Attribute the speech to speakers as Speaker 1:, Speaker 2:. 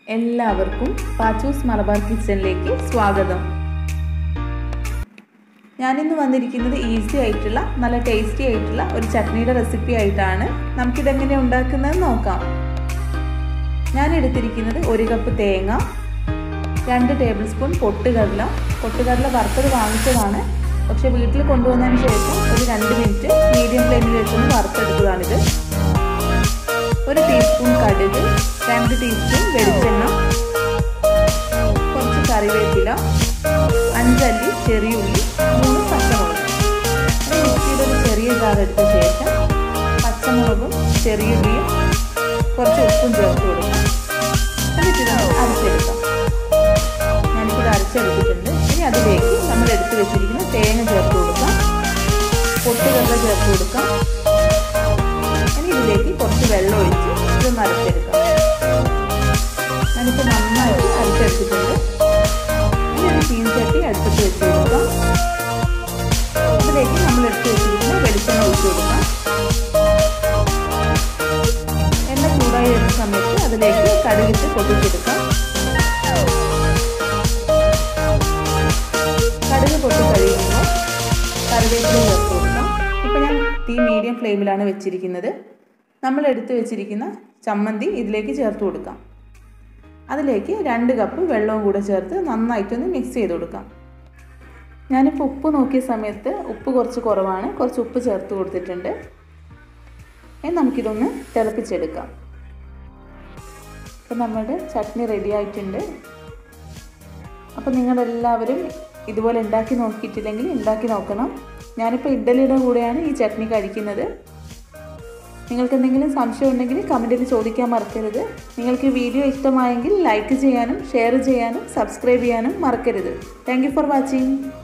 Speaker 1: എല്ലാവർക്കും പാച്ചൂസ് മലബാർ കിച്ചണിലേക്ക് സ്വാഗതം ഞാനിന്ന് വന്നിരിക്കുന്നത് ഈസി ആയിട്ടുള്ള നല്ല ടേസ്റ്റി ആയിട്ടുള്ള ഒരു ചട്നിയുടെ റെസിപ്പി ആയിട്ടാണ് നമുക്കിതെങ്ങനെ ഉണ്ടാക്കുന്നത് നോക്കാം ഞാൻ എടുത്തിരിക്കുന്നത് ഒരു കപ്പ് തേങ്ങ രണ്ട് ടേബിൾ സ്പൂൺ പൊട്ടുകടല പൊട്ടുകടല വറുത്തത് വാങ്ങിച്ചതാണ് പക്ഷെ വീട്ടിൽ കൊണ്ടുവന്നതിന് ശേഷം ഒരു രണ്ട് മിനിറ്റ് മീഡിയം ഫ്ലെയിമിൽ വെച്ചൊന്ന് വറുത്തെടുത്തതാണിത് ഒരു ടീസ്പൂൺ കടുക് രണ്ട് ടീസ്പൂൺ വെളിച്ചെണ്ണ കുറച്ച് കറിവേപ്പില അഞ്ചല്ലി ചെറിയുള്ളി മൂന്ന് പച്ചമുളക് മിക്സിയുടെ ഒരു ചെറിയ ജാർ എടുത്ത ശേഷം പച്ചമുളകും ചെറിയുള്ളിയും കുറച്ച് ഉപ്പും ചേർത്ത് കൊടുക്കാം എന്നിട്ട് ഇതൊന്ന് അരച്ചെടുക്കാം ഞാനിപ്പോൾ അരച്ചെടുത്തിട്ടുണ്ട് ഇനി അതിലേക്ക് നമ്മൾ എടുത്തു വെച്ചിരിക്കുന്ന തേങ്ങ ചേർത്ത് കൊടുക്കാം പൊട്ടുകടല ചേർത്ത് കൊടുക്കാം ഇനി ഇതിലേക്ക് കുറച്ച് വെള്ളം ഒഴിച്ച് ഇതൊന്ന് അരച്ചെടുക്കാം ഞാനിപ്പോൾ നന്നായിട്ട് അരച്ചെടുത്തിട്ടുണ്ട് ഇനി ഒരു ചീൻ ചട്ടി അടുപ്പത്ത് വെച്ച് കൊടുക്കാം ഇതിലേക്ക് നമ്മൾ എടുത്ത് വെച്ചിരിക്കുന്ന വെളിച്ചെണ്ണ ഒഴിച്ച് കൊടുക്കാം എണ്ണ ചൂടായി വരുന്ന സമയത്ത് അതിലേക്ക് കടുകിട്ട് പൊട്ടിച്ചെടുക്കാം കടുക് പൊട്ടി കഴിയുമ്പോൾ കറിവേപ്പില ചേർത്ത് കൊടുക്കാം ഇപ്പോൾ ഞാൻ തീ മീഡിയം ഫ്ലെയിമിലാണ് വെച്ചിരിക്കുന്നത് നമ്മൾ എടുത്തു വെച്ചിരിക്കുന്ന ചമ്മന്തി ഇതിലേക്ക് ചേർത്ത് കൊടുക്കാം അതിലേക്ക് രണ്ട് കപ്പ് വെള്ളവും കൂടെ ചേർത്ത് നന്നായിട്ടൊന്ന് മിക്സ് ചെയ്ത് കൊടുക്കാം ഞാനിപ്പോൾ ഉപ്പ് നോക്കിയ സമയത്ത് ഉപ്പ് കുറച്ച് കുറവാണ് കുറച്ച് ഉപ്പ് ചേർത്ത് കൊടുത്തിട്ടുണ്ട് ഇനി നമുക്കിതൊന്ന് തിളപ്പിച്ചെടുക്കാം അപ്പോൾ നമ്മുടെ ചട്നി റെഡി ആയിട്ടുണ്ട് അപ്പോൾ നിങ്ങളെല്ലാവരും ഇതുപോലെ ഉണ്ടാക്കി നോക്കിയിട്ടില്ലെങ്കിൽ ഉണ്ടാക്കി നോക്കണം ഞാനിപ്പോൾ ഇഡ്ഡലിയുടെ കൂടെയാണ് ഈ ചട്നി കഴിക്കുന്നത് നിങ്ങൾക്ക് എന്തെങ്കിലും സംശയം ഉണ്ടെങ്കിൽ കമൻറ്റിൽ ചോദിക്കാൻ മറക്കരുത് നിങ്ങൾക്ക് വീഡിയോ ഇഷ്ടമായെങ്കിൽ ലൈക്ക് ചെയ്യാനും ഷെയർ ചെയ്യാനും സബ്സ്ക്രൈബ് ചെയ്യാനും മറക്കരുത് താങ്ക് ഫോർ വാച്ചിങ്